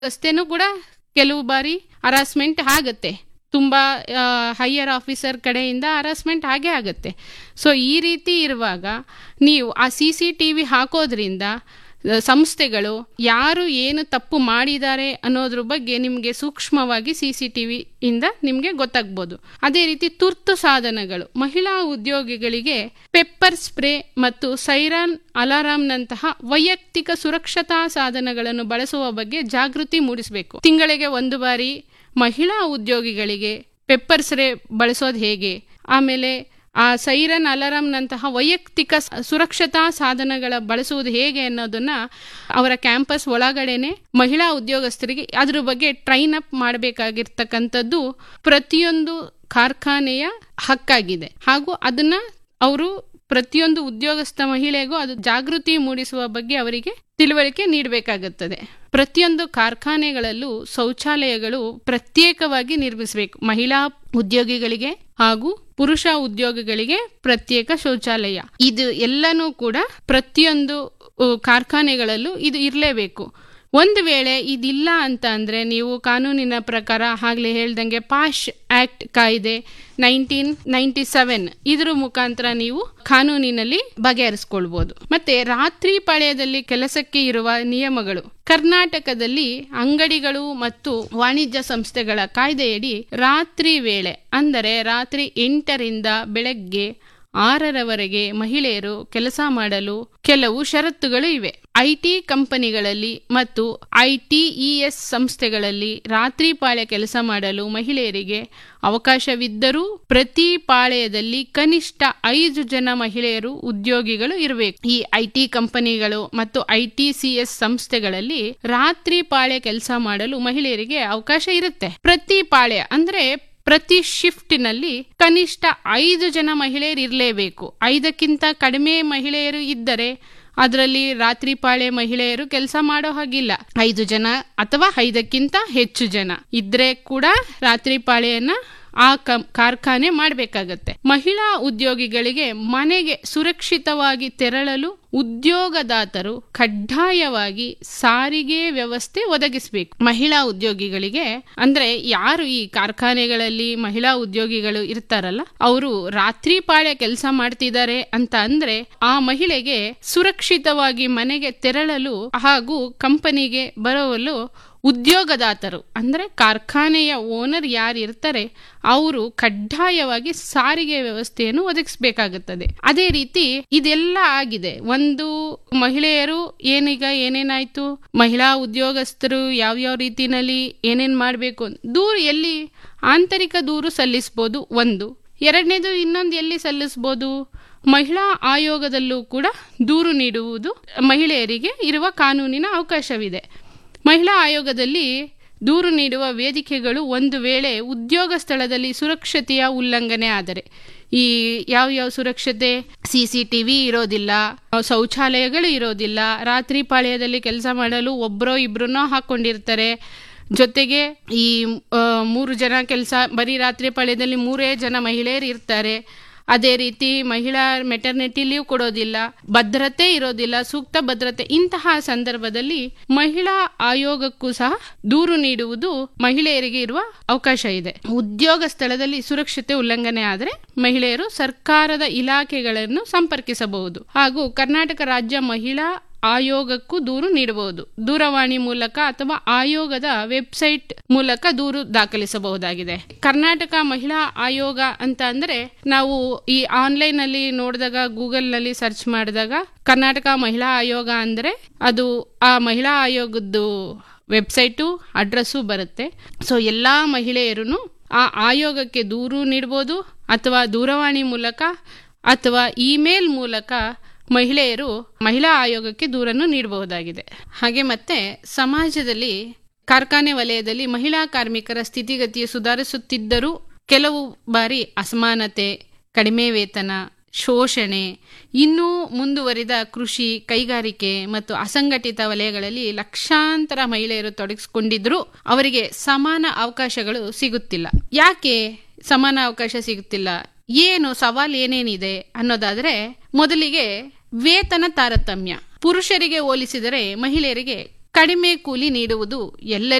ರಸ್ತೆನೂ ಕೂಡ ಕೆಲವು ಬಾರಿ ಹರಾಸ್ಮೆಂಟ್ ಆಗುತ್ತೆ ತುಂಬ ಹೈಯರ್ ಆಫೀಸರ್ ಕಡೆಯಿಂದ ಹರಾಸ್ಮೆಂಟ್ ಹಾಗೆ ಆಗುತ್ತೆ ಸೊ ಈ ರೀತಿ ಇರುವಾಗ ನೀವು ಆ ಸಿ ಸಿ ಟಿ ವಿ ಹಾಕೋದ್ರಿಂದ ಆ, ಸಂಸ್ಥೆಗಳು ಯಾರು ಏನು ತಪ್ಪು ಮಾಡಿದ್ದಾರೆ ಅನ್ನೋದ್ರ ಬಗ್ಗೆ ನಿಮಗೆ ಸೂಕ್ಷ್ಮವಾಗಿ ಸಿ ಸಿ ಟಿ ವಿಯಿಂದ ನಿಮಗೆ ಗೊತ್ತಾಗ್ಬೋದು ಅದೇ ರೀತಿ ತುರ್ತು ಸಾಧನಗಳು ಮಹಿಳಾ ಉದ್ಯೋಗಿಗಳಿಗೆ ಪೆಪ್ಪರ್ ಸ್ಪ್ರೇ ಮತ್ತು ಸೈರನ್ ಅಲಾರಾಂನಂತಹ ವೈಯಕ್ತಿಕ ಸುರಕ್ಷತಾ ಸಾಧನಗಳನ್ನು ಬಳಸುವ ಬಗ್ಗೆ ಜಾಗೃತಿ ಮೂಡಿಸಬೇಕು ತಿಂಗಳಿಗೆ ಒಂದು ಬಾರಿ ಮಹಿಳಾ ಉದ್ಯೋಗಿಗಳಿಗೆ ಪೆಪ್ಪರ್ ಸ್ಪ್ರೇ ಬಳಸೋದು ಹೇಗೆ ಆಮೇಲೆ ಆ ಸೈರನ್ ಅಲಾರಾಂನಂತಹ ವೈಯಕ್ತಿಕ ಸ- ಸುರಕ್ಷತಾ ಸಾಧನಗಳ ಬಳಸುವುದು ಹೇಗೆ ಅನ್ನೋದನ್ನ ಅವರ ಕ್ಯಾಂಪಸ್ ಒಳಗಡೆನೆ ಮಹಿಳಾ ಉದ್ಯೋಗಸ್ಥರಿಗೆ ಅದ್ರ ಬಗ್ಗೆ ಟ್ರೈನ್ ಅಪ್ ಮಾಡಬೇಕಾಗಿರ್ತಕ್ಕಂಥದ್ದು ಪ್ರತಿಯೊಂದು ಕಾರ್ಖಾನೆಯ ಹಕ್ಕಾಗಿದೆ ಹಾಗೂ ಅದನ್ನ ಅವರು ಪ್ರತಿಯೊಂದು ಉದ್ಯೋಗಸ್ಥ ಮಹಿಳೆಗೂ ಅದು ಜಾಗೃತಿ ಮೂಡಿಸುವ ಬಗ್ಗೆ ಅವರಿಗೆ ತಿಳುವಳಿಕೆ ನೀಡಬೇಕಾಗುತ್ತದೆ ಪ್ರತಿಯೊಂದು ಕಾರ್ಖಾನೆಗಳಲ್ಲೂ ಶೌಚಾಲಯಗಳು ಪ್ರತ್ಯೇಕವಾಗಿ ನಿರ್ಮಿಸಬೇಕು ಮಹಿಳಾ ಉದ್ಯೋಗಿಗಳಿಗೆ ಹಾಗೂ ಪುರುಷ ಉದ್ಯೋಗಿಗಳಿಗೆ ಪ್ರತ್ಯೇಕ ಶೌಚಾಲಯ ಇದು ಎಲ್ಲನೂ ಕೂಡ ಪ್ರತಿಯೊಂದು ಉ, ಕಾರ್ಖಾನೆಗಳಲ್ಲೂ ಇದು ಇರಲೇಬೇಕು ಒಂದು ವೇಳೆ ಇದಿಲ್ಲ ಅಂತ ಅಂದ್ರೆ ನೀವು ಕಾನೂನಿನ ಪ್ರಕಾರ ಆಗ್ಲೇ ಹೇಳ್ದಂಗೆ ಪಾಶ್ ಆಕ್ಟ್ ಕಾಯ್ದೆ ನೈನ್ಟೀನ್ ನೈನ್ಟಿ ಸೆವೆನ್ ಇದ್ರ ಮುಖಾಂತರ ನೀವು ಕಾನೂನಿನಲ್ಲಿ ಬಗೆಹರಿಸ್ಕೊಳ್ಬಹುದು ಮತ್ತೆ ರಾತ್ರಿ ಪಾಳ್ಯದಲ್ಲಿ ಕೆಲಸಕ್ಕೆ ಇರುವ ನಿಯಮಗಳು ಕರ್ನಾಟಕದಲ್ಲಿ ಅಂಗಡಿಗಳು ಮತ್ತು ವಾಣಿಜ್ಯ ಸಂಸ್ಥೆಗಳ ಕಾಯ್ದೆಯಡಿ ರಾತ್ರಿ ವೇಳೆ ಅಂದರೆ ರಾತ್ರಿ ಎಂಟರಿಂದ ಬೆಳಗ್ಗೆ ಆರರವರೆಗೆ ಮಹಿಳೆಯರು ಕೆಲಸ ಮಾಡಲು ಕೆಲವು ಷರತ್ತುಗಳು ಇವೆ ಐಟಿ ಕಂಪನಿಗಳಲ್ಲಿ ಮತ್ತು ಐಟಿಇಎಸ್ ಸಂಸ್ಥೆಗಳಲ್ಲಿ ರಾತ್ರಿ ಪಾಳ್ಯ ಕೆಲಸ ಮಾಡಲು ಮಹಿಳೆಯರಿಗೆ ಅವಕಾಶವಿದ್ದರೂ ಪ್ರತಿ ಪಾಳ್ಯದಲ್ಲಿ ಕನಿಷ್ಠ ಐದು ಜನ ಮಹಿಳೆಯರು ಉದ್ಯೋಗಿಗಳು ಇರಬೇಕು ಈ ಐಟಿ ಕಂಪನಿಗಳು ಮತ್ತು ಐಟಿಸಿಎಸ್ ಸಂಸ್ಥೆಗಳಲ್ಲಿ ರಾತ್ರಿ ಪಾಳ್ಯ ಕೆಲಸ ಮಾಡಲು ಮಹಿಳೆಯರಿಗೆ ಅವಕಾಶ ಇರುತ್ತೆ ಪ್ರತಿ ಪಾಳ್ಯ ಅಂದ್ರೆ ಪ್ರತಿ ಶಿಫ್ಟಿನಲ್ಲಿ ಕನಿಷ್ಠ ಐದು ಜನ ಮಹಿಳೆಯರು ಇರಲೇಬೇಕು ಐದಕ್ಕಿಂತ ಕಡಿಮೆ ಮಹಿಳೆಯರು ಇದ್ದರೆ ಅದರಲ್ಲಿ ರಾತ್ರಿ ಪಾಳೆ ಮಹಿಳೆಯರು ಕೆಲಸ ಮಾಡೋ ಹಾಗಿಲ್ಲ ಐದು ಜನ ಅಥವಾ ಐದಕ್ಕಿಂತ ಹೆಚ್ಚು ಜನ ಇದ್ರೆ ಕೂಡ ರಾತ್ರಿ ಪಾಳೆಯನ್ನ ಆ ಕಂ ಕಾರ್ಖಾನೆ ಮಾಡಬೇಕಾಗತ್ತೆ ಮಹಿಳಾ ಉದ್ಯೋಗಿಗಳಿಗೆ ಮನೆಗೆ ಸುರಕ್ಷಿತವಾಗಿ ತೆರಳಲು ಉದ್ಯೋಗದಾತರು ಕಡ್ಡಾಯವಾಗಿ ಸಾರಿಗೆ ವ್ಯವಸ್ಥೆ ಒದಗಿಸಬೇಕು ಮಹಿಳಾ ಉದ್ಯೋಗಿಗಳಿಗೆ ಅಂದ್ರೆ ಯಾರು ಈ ಕಾರ್ಖಾನೆಗಳಲ್ಲಿ ಮಹಿಳಾ ಉದ್ಯೋಗಿಗಳು ಇರ್ತಾರಲ್ಲ ಅವರು ರಾತ್ರಿ ಪಾಳ್ಯ ಕೆಲಸ ಮಾಡ್ತಿದ್ದಾರೆ ಅಂತ ಅಂದ್ರೆ ಆ ಮಹಿಳೆಗೆ ಸುರಕ್ಷಿತವಾಗಿ ಮನೆಗೆ ತೆರಳಲು ಹಾಗೂ ಕಂಪನಿಗೆ ಬರಲು ಉದ್ಯೋಗದಾತರು ಅಂದ್ರೆ ಕಾರ್ಖಾನೆಯ ಓನರ್ ಯಾರು ಇರ್ತಾರೆ ಅವರು ಕಡ್ಡಾಯವಾಗಿ ಸಾರಿಗೆ ವ್ಯವಸ್ಥೆಯನ್ನು ಒದಗಿಸಬೇಕಾಗುತ್ತದೆ ಅದೇ ರೀತಿ ಇದೆಲ್ಲ ಆಗಿದೆ ಒಂದು ಮಹಿಳೆಯರು ಏನೀಗ ಏನೇನಾಯ್ತು ಮಹಿಳಾ ಉದ್ಯೋಗಸ್ಥರು ಯಾವ್ಯಾವ ರೀತಿನಲ್ಲಿ ಏನೇನ್ ಮಾಡಬೇಕು ದೂರು ಎಲ್ಲಿ ಆಂತರಿಕ ದೂರು ಸಲ್ಲಿಸಬಹುದು ಒಂದು ಎರಡನೇದು ಇನ್ನೊಂದು ಎಲ್ಲಿ ಸಲ್ಲಿಸಬಹುದು ಮಹಿಳಾ ಆಯೋಗದಲ್ಲೂ ಕೂಡ ದೂರು ನೀಡುವುದು ಮಹಿಳೆಯರಿಗೆ ಇರುವ ಕಾನೂನಿನ ಅವಕಾಶವಿದೆ ಮಹಿಳಾ ಆಯೋಗದಲ್ಲಿ ದೂರು ನೀಡುವ ವೇದಿಕೆಗಳು ಒಂದು ವೇಳೆ ಉದ್ಯೋಗ ಸ್ಥಳದಲ್ಲಿ ಸುರಕ್ಷತೆಯ ಉಲ್ಲಂಘನೆ ಆದರೆ ಈ ಯಾವ ಯಾವ ಸುರಕ್ಷತೆ ಸಿ ಸಿ ಟಿ ವಿ ಇರೋದಿಲ್ಲ ಶೌಚಾಲಯಗಳು ಇರೋದಿಲ್ಲ ರಾತ್ರಿ ಪಾಳ್ಯದಲ್ಲಿ ಕೆಲಸ ಮಾಡಲು ಒಬ್ಬರೋ ಇಬ್ರನ್ನೋ ಹಾಕೊಂಡಿರ್ತಾರೆ ಜೊತೆಗೆ ಈ ಆ, ಮೂರು ಜನ ಕೆಲಸ ಬರೀ ರಾತ್ರಿ ಪಾಳ್ಯದಲ್ಲಿ ಮೂರೇ ಜನ ಮಹಿಳೆಯರು ಇರ್ತಾರೆ ಅದೇ ರೀತಿ ಮಹಿಳಾ ಮೆಟರ್ನಿಟಿ ಲೀವ್ ಕೊಡೋದಿಲ್ಲ ಭದ್ರತೆ ಇರೋದಿಲ್ಲ ಸೂಕ್ತ ಭದ್ರತೆ ಇಂತಹ ಸಂದರ್ಭದಲ್ಲಿ ಮಹಿಳಾ ಆಯೋಗಕ್ಕೂ ಸಹ ದೂರು ನೀಡುವುದು ಮಹಿಳೆಯರಿಗೆ ಇರುವ ಅವಕಾಶ ಇದೆ ಉದ್ಯೋಗ ಸ್ಥಳದಲ್ಲಿ ಸುರಕ್ಷತೆ ಉಲ್ಲಂಘನೆ ಆದರೆ ಮಹಿಳೆಯರು ಸರ್ಕಾರದ ಇಲಾಖೆಗಳನ್ನು ಸಂಪರ್ಕಿಸಬಹುದು ಹಾಗೂ ಕರ್ನಾಟಕ ರಾಜ್ಯ ಮಹಿಳಾ ಆಯೋಗಕ್ಕೂ ದೂರು ನೀಡಬಹುದು ದೂರವಾಣಿ ಮೂಲಕ ಅಥವಾ ಆಯೋಗದ ವೆಬ್ಸೈಟ್ ಮೂಲಕ ದೂರು ದಾಖಲಿಸಬಹುದಾಗಿದೆ ಕರ್ನಾಟಕ ಮಹಿಳಾ ಆಯೋಗ ಅಂತ ಅಂದ್ರೆ ನಾವು ಈ ಆನ್ಲೈನ್ ಅಲ್ಲಿ ನೋಡಿದಾಗ ಗೂಗಲ್ ನಲ್ಲಿ ಸರ್ಚ್ ಮಾಡಿದಾಗ ಕರ್ನಾಟಕ ಮಹಿಳಾ ಆಯೋಗ ಅಂದ್ರೆ ಅದು ಆ ಮಹಿಳಾ ಆಯೋಗದ್ದು ವೆಬ್ಸೈಟು ಅಡ್ರೆಸ್ಸು ಬರುತ್ತೆ ಸೊ ಎಲ್ಲಾ ಮಹಿಳೆಯರು ಆ ಆಯೋಗಕ್ಕೆ ದೂರು ನೀಡಬಹುದು ಅಥವಾ ದೂರವಾಣಿ ಮೂಲಕ ಅಥವಾ ಇಮೇಲ್ ಮೂಲಕ ಮಹಿಳೆಯರು ಮಹಿಳಾ ಆಯೋಗಕ್ಕೆ ದೂರನ್ನು ನೀಡಬಹುದಾಗಿದೆ ಹಾಗೆ ಮತ್ತೆ ಸಮಾಜದಲ್ಲಿ ಕಾರ್ಖಾನೆ ವಲಯದಲ್ಲಿ ಮಹಿಳಾ ಕಾರ್ಮಿಕರ ಸ್ಥಿತಿಗತಿಯು ಸುಧಾರಿಸುತ್ತಿದ್ದರೂ ಕೆಲವು ಬಾರಿ ಅಸಮಾನತೆ ಕಡಿಮೆ ವೇತನ ಶೋಷಣೆ ಇನ್ನೂ ಮುಂದುವರಿದ ಕೃಷಿ ಕೈಗಾರಿಕೆ ಮತ್ತು ಅಸಂಘಟಿತ ವಲಯಗಳಲ್ಲಿ ಲಕ್ಷಾಂತರ ಮಹಿಳೆಯರು ತೊಡಗಿಸಿಕೊಂಡಿದ್ರೂ ಅವರಿಗೆ ಸಮಾನ ಅವಕಾಶಗಳು ಸಿಗುತ್ತಿಲ್ಲ ಯಾಕೆ ಸಮಾನ ಅವಕಾಶ ಸಿಗುತ್ತಿಲ್ಲ ಏನು ಸವಾಲ್ ಏನೇನಿದೆ ಅನ್ನೋದಾದ್ರೆ ಮೊದಲಿಗೆ ವೇತನ ತಾರತಮ್ಯ ಪುರುಷರಿಗೆ ಹೋಲಿಸಿದರೆ ಮಹಿಳೆಯರಿಗೆ ಕಡಿಮೆ ಕೂಲಿ ನೀಡುವುದು ಎಲ್ಲರಿಗೂ